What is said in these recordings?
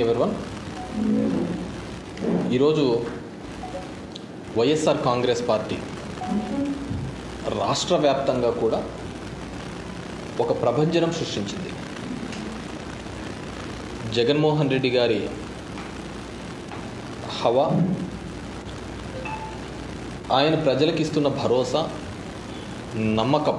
Morning everyone ఈరోజు YSR Congress party రాష్ట్ర వ్యాప్తంగా కూడా ఒక ప్రభంజనం సృష్టించింది జగన్మోహన్ రెడ్డి గారి హవా ఆయన ప్రజలకు ఇస్తున్న భరోసా నమ్మకం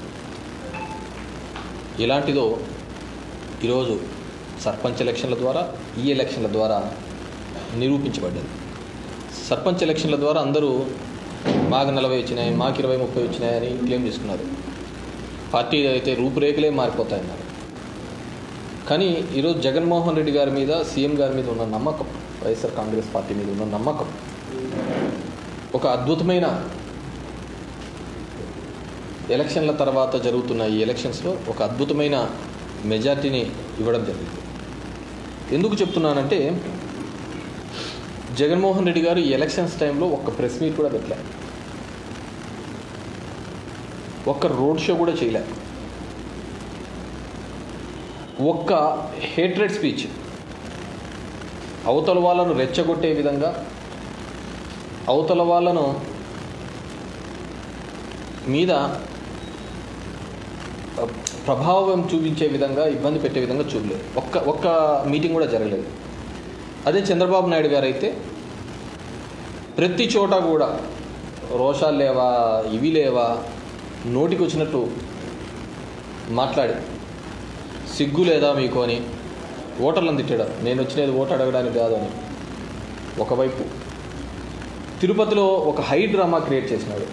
ఎలాంటిదో ఈరోజు సర్పంచ్ ఎలక్షన్ల ద్వారా ఈ ఎలక్షన్ల ద్వారా నిరూపించబడ్డది సర్పంచ్ ఎలక్షన్ల ద్వారా అందరూ మాకు నలభై వచ్చినాయి మాకు ఇరవై ముప్పై వచ్చినాయని క్లెయిమ్ చేసుకున్నారు పార్టీ అయితే రూపురేఖలే మారిపోతాయన్నారు కానీ ఈరోజు జగన్మోహన్ రెడ్డి గారి మీద సీఎం గారి మీద ఉన్న నమ్మకం వైఎస్ఆర్ కాంగ్రెస్ పార్టీ మీద ఉన్న నమ్మకం ఒక అద్భుతమైన ఎలక్షన్ల తర్వాత జరుగుతున్న ఈ ఎలక్షన్స్లో ఒక అద్భుతమైన మెజార్టీని ఇవ్వడం జరిగింది ఎందుకు చెప్తున్నానంటే జగన్మోహన్ రెడ్డి గారు ఈ ఎలక్షన్స్ టైంలో ఒక్క ప్రెస్ మీట్ కూడా పెట్టలే ఒక్క రోడ్ షో కూడా చేయలే ఒక్క హేట్రెడ్ స్పీచ్ అవతల వాళ్ళను రెచ్చగొట్టే విధంగా అవతల వాళ్ళను మీద ప్రభావం చూపించే విధంగా ఇబ్బంది పెట్టే విధంగా చూడలేదు ఒక్క ఒక్క మీటింగ్ కూడా జరగలేదు అదే చంద్రబాబు నాయుడు గారు అయితే ప్రతి చోట కూడా రోషాలు లేవా ఇవి లేవా నోటికి వచ్చినట్టు మాట్లాడి సిగ్గు లేదా మీకు అని ఓటర్లను తిట్టాడు నేను వచ్చినది ఓటు అడగడానికి కాదు అని ఒకవైపు తిరుపతిలో ఒక హై డ్రామా క్రియేట్ చేసినాడు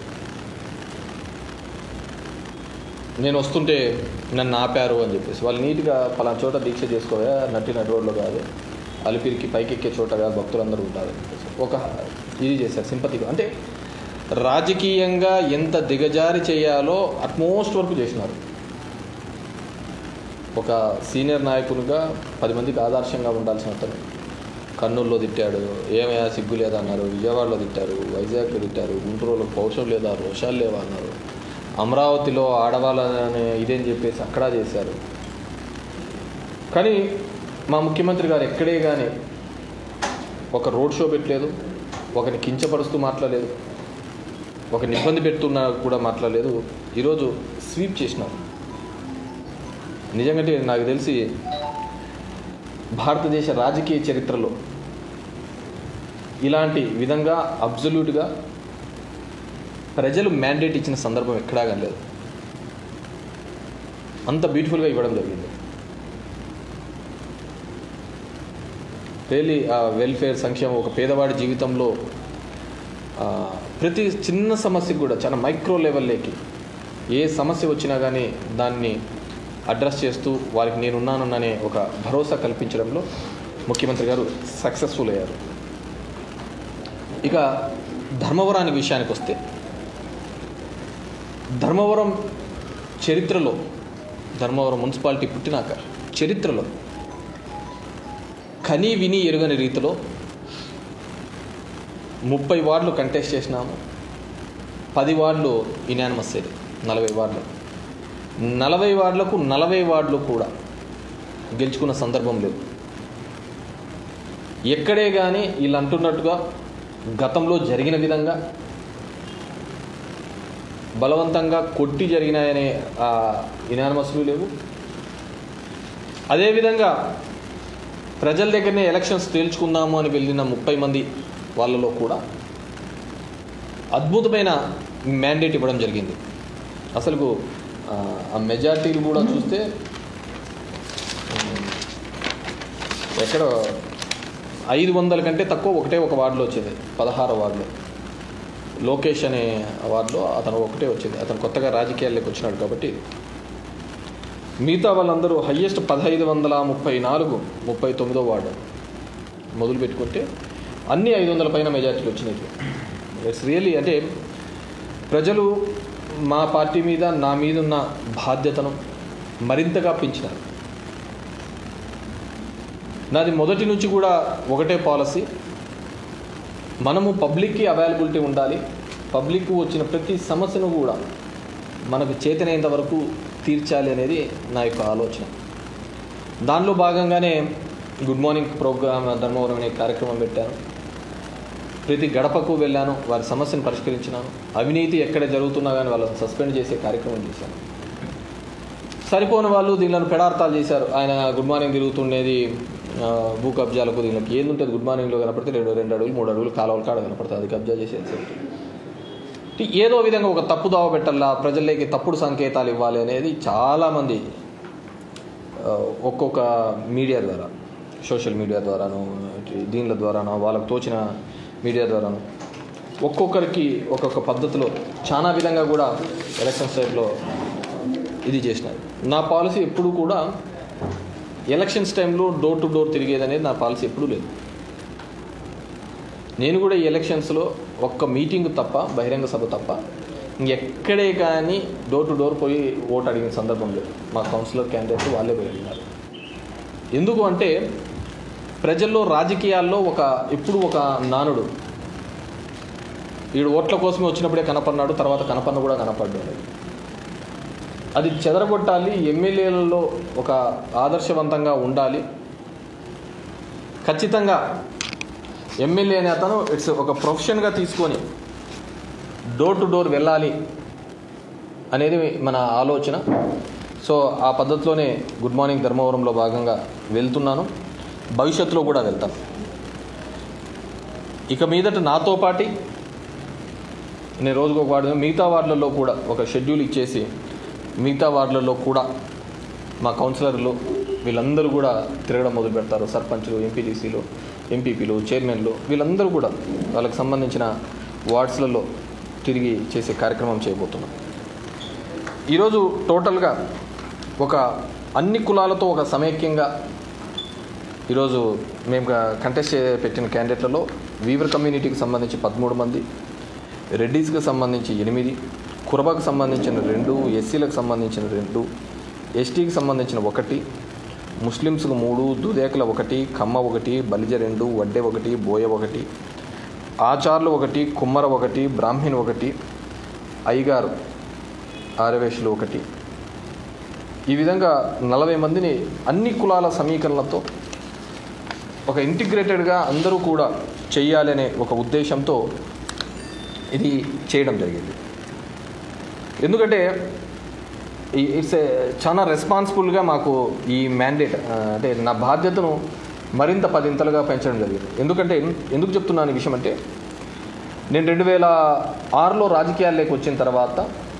నేను వస్తుంటే నన్ను ఆపారు అని చెప్పేసి వాళ్ళు నీట్గా పలానా చోట దీక్ష చేసుకోవా నట్టి నడి రోడ్లో కాదు అలిపిరికి పైకెక్కే చోట కాదు భక్తులందరూ ఉంటారు అని చెప్పేసి ఒక ఇది చేశారు సింపతిగా అంటే రాజకీయంగా ఎంత దిగజారి చేయాలో అట్మోస్ట్ వరకు చేసినారు ఒక సీనియర్ నాయకునిగా పది మందికి ఆదర్శంగా ఉండాల్సిన అతను కర్నూలులో తిట్టాడు ఏమయ్యా సిగ్గు లేదా అన్నారు విజయవాడలో తిట్టారు వైజాగ్లో తిట్టారు గుంటూరులో పౌరుషం లేదా రోషాలు లేవా అన్నారు అమరావతిలో ఆడవాళ్ళని ఇదేని చెప్పేసి అక్కడ చేశారు కానీ మా ముఖ్యమంత్రి గారు ఎక్కడే కానీ ఒక రోడ్ షో పెట్టలేదు ఒకరిని కించపరుస్తూ మాట్లాడలేదు ఒకరిని ఇబ్బంది పెడుతున్నా కూడా మాట్లాడలేదు ఈరోజు స్వీప్ చేసినారు నిజంగా నాకు తెలిసి భారతదేశ రాజకీయ చరిత్రలో ఇలాంటి విధంగా అబ్జల్యూట్గా ప్రజలు మ్యాండేట్ ఇచ్చిన సందర్భం ఎక్కడా లేదు అంత బ్యూటిఫుల్గా ఇవ్వడం జరిగింది రియలీ ఆ వెల్ఫేర్ సంక్షేమం ఒక పేదవాడి జీవితంలో ఆ, ప్రతి చిన్న సమస్యకు కూడా చాలా మైక్రో లెవెల్లోకి ఏ సమస్య వచ్చినా కానీ దాన్ని అడ్రస్ చేస్తూ వారికి నేనున్నాననే ఒక భరోసా కల్పించడంలో ముఖ్యమంత్రి గారు సక్సెస్ఫుల్ అయ్యారు ఇక ధర్మవరానికి విషయానికి వస్తే ధర్మవరం చరిత్రలో ధర్మవరం మున్సిపాలిటీ పుట్టినాక చరిత్రలో కని విని ఎరుగని రీతిలో ముప్పై వార్డులు కంటెస్ట్ చేసినాము పది వార్డులు ఇనానిమస్ అయ్యాయి నలభై వార్డులు నలభై వార్డులకు నలభై వార్డులు కూడా గెలుచుకున్న సందర్భం లేదు ఎక్కడే కానీ వీళ్ళు అంటున్నట్టుగా గతంలో జరిగిన విధంగా బలవంతంగా కొట్టి జరిగినాయనే ఇనానమస్లు లేవు అదేవిధంగా ప్రజల దగ్గరనే ఎలక్షన్స్ తేల్చుకుందాము అని వెళ్ళిన ముప్పై మంది వాళ్ళలో కూడా అద్భుతమైన మ్యాండేట్ ఇవ్వడం జరిగింది అసలు ఆ, ఆ మెజార్టీలు కూడా చూస్తే ఉమ్, ఎక్కడ ఐదు వందల కంటే తక్కువ ఒకటే ఒక వార్డులో వచ్చేది పదహారు వార్డులో లోకేష్ అనే వార్డులో అతను ఒకటే వచ్చింది అతను కొత్తగా రాజకీయాల్లోకి వచ్చినాడు కాబట్టి మిగతా వాళ్ళందరూ హయ్యెస్ట్ పదహైదు వందల ముప్పై నాలుగు ముప్పై తొమ్మిదో వార్డు మొదలు పెట్టుకుంటే అన్ని ఐదు వందల పైన మెజార్టీలు వచ్చినాయి ఇట్స్ రియలీ అంటే ప్రజలు మా పార్టీ మీద నా మీద ఉన్న బాధ్యతను మరింతగా పెంచినారు నాది మొదటి నుంచి కూడా ఒకటే పాలసీ మనము పబ్లిక్కి అవైలబిలిటీ ఉండాలి పబ్లిక్ వచ్చిన ప్రతి సమస్యను కూడా మనకు చేతనైనంత వరకు తీర్చాలి అనేది నా యొక్క ఆలోచన దానిలో భాగంగానే గుడ్ మార్నింగ్ ప్రోగ్రామ్ ధర్మవరం అనే కార్యక్రమం పెట్టాను ప్రతి గడపకు వెళ్ళాను వారి సమస్యను పరిష్కరించినాను అవినీతి ఎక్కడ జరుగుతున్నా కానీ వాళ్ళని సస్పెండ్ చేసే కార్యక్రమం చేశాను సరిపోని వాళ్ళు దీనిలను పెడార్థాలు చేశారు ఆయన గుడ్ మార్నింగ్ తిరుగుతుండేది ఆ, భూ కబ్జాలకు దీనికి ఏంది ఉంటుంది గుడ్ మార్నింగ్లో కనపడితే రెండు రెండు అడుగులు మూడు అడుగులు కాలువల కాడ కనపడుతుంది అది కబ్జా చేసేది సరే. ఏదో విధంగా ఒక తప్పు దావ పెట్టాలా ప్రజల్లోకి తప్పుడు సంకేతాలు ఇవ్వాలి అనేది చాలామంది ఆ, ఒక్కొక్క మీడియా ద్వారా సోషల్ మీడియా ద్వారాను ఇటు దీనిల ద్వారాను వాళ్ళకు తోచిన మీడియా ద్వారాను ఒక్కొక్కరికి ఒక్కొక్క పద్ధతిలో చాలా విధంగా కూడా ఎలక్షన్ టైంలో ఇది చేసినారు నా పాలసీ ఎప్పుడు కూడా ఎలక్షన్స్ టైంలో డోర్ టు డోర్ తిరిగేది అనేది నా పాలసీ ఎప్పుడూ లేదు నేను కూడా ఈ ఎలక్షన్స్లో ఒక్క మీటింగ్ తప్ప బహిరంగ సభ తప్ప ఎక్కడే కానీ డోర్ టు డోర్ పోయి ఓటు అడిగిన సందర్భం లేదు మా కౌన్సిలర్ క్యాండిడేట్స్ వాళ్ళే పోయి అడిగినారు ఎందుకు అంటే ప్రజల్లో రాజకీయాల్లో ఒక ఇప్పుడు ఒక నానుడు వీడు ఓట్ల కోసమే వచ్చినప్పుడే కనపడినాడు తర్వాత కనపడిన కూడా కనపడ్డాడు అది చెదరగొట్టాలి ఎమ్మెల్యేలలో ఒక ఆదర్శవంతంగా ఉండాలి ఖచ్చితంగా ఎమ్మెల్యే అనే అతను ఇట్స్ ఒక ప్రొఫెషన్గా తీసుకొని డోర్ టు డోర్ వెళ్ళాలి అనేది మన ఆలోచన సో ఆ పద్ధతిలోనే గుడ్ మార్నింగ్ ధర్మవరంలో భాగంగా వెళ్తున్నాను భవిష్యత్తులో కూడా వెళ్తాను ఇక మీదట నాతో పాటి నేను రోజుకు ఒక వార్డు మిగతా వార్డులలో కూడా ఒక షెడ్యూల్ ఇచ్చేసి మిగతా వార్డులలో కూడా మా కౌన్సిలర్లు వీళ్ళందరూ కూడా తిరగడం మొదలు పెడతారు సర్పంచ్లు ఎంపీటీసీలు ఎంపీపీలు చైర్మన్లు వీళ్ళందరూ కూడా వాళ్ళకి సంబంధించిన వార్డ్స్లలో తిరిగి చేసే కార్యక్రమం చేయబోతున్నాం ఈరోజు టోటల్గా ఒక అన్ని కులాలతో ఒక సమైక్యంగా ఈరోజు మేము కంటెస్ట్ చే- పెట్టిన క్యాండిడేట్లలో వీవర్ కమ్యూనిటీకి సంబంధించి పదమూడు మంది రెడ్డీస్కి సంబంధించి ఎనిమిది కురబకు సంబంధించిన రెండు ఎస్సీలకు సంబంధించిన రెండు ఎస్టీకి సంబంధించిన ఒకటి ముస్లిమ్స్కు మూడు దుదేకల ఒకటి కమ్మ ఒకటి బలిజ రెండు వడ్డె ఒకటి బోయ ఒకటి ఆచార్లు ఒకటి కుమ్మర ఒకటి బ్రాహ్మణ్ ఒకటి అయ్యగారు ఆరవేషులు ఒకటి ఈ విధంగా నలభై మందిని అన్ని కులాల సమీకరణలతో ఒక ఇంటిగ్రేటెడ్గా అందరూ కూడా చెయ్యాలనే ఒక ఉద్దేశంతో ఇది చేయడం జరిగింది ఎందుకంటే ఈ- ఇట్స్ ఏ చాలా రెస్పాన్సిబుల్గా మాకు ఈ మ్యాండేట్ అంటే నా బాధ్యతను మరింత పదింతలుగా పెంచడం జరిగింది ఎందుకంటే ఎందుకు చెప్తున్నాను ఈ విషయం అంటే నేను రెండు వేల ఆరులో రాజకీయాల్లోకి వచ్చిన తర్వాత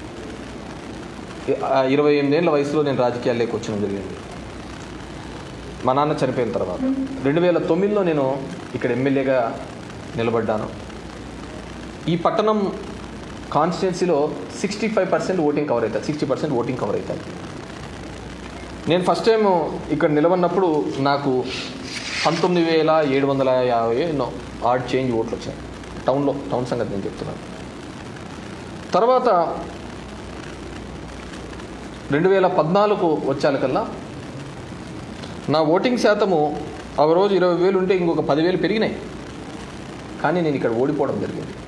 ఆ ఇరవై ఎనిమిదేళ్ళ వయసులో నేను రాజకీయాల్లోకి వచ్చడం జరిగింది మా నాన్న చనిపోయిన తర్వాత రెండు వేల తొమ్మిదిలో నేను ఇక్కడ ఎమ్మెల్యేగా నిలబడ్డాను ఈ పట్టణం కాన్స్టిట్యున్సీలో sixty five percent voting cover అవుతుంది సిక్స్టీ పర్సెంట్ ఓటింగ్ కవర్ అవుతుంది నేను ఫస్ట్ టైం ఇక్కడ నిలబడినప్పుడు నాకు పంతొమ్మిది వేల ఏడు వందల యాభై ఎన్నో ఆడ్ చేంజ్ ఓట్లు వచ్చాయి టౌన్లో టౌన్ సంగతి నేను చెప్తున్నాను తర్వాత రెండు వేల పద్నాలుగు వచ్చాకల్లా నా ఓటింగ్ శాతము ఆ రోజు ఇరవై వేలు ఉంటే ఇంకొక పదివేలు పెరిగినాయి కానీ నేను ఇక్కడ ఓడిపోవడం జరిగింది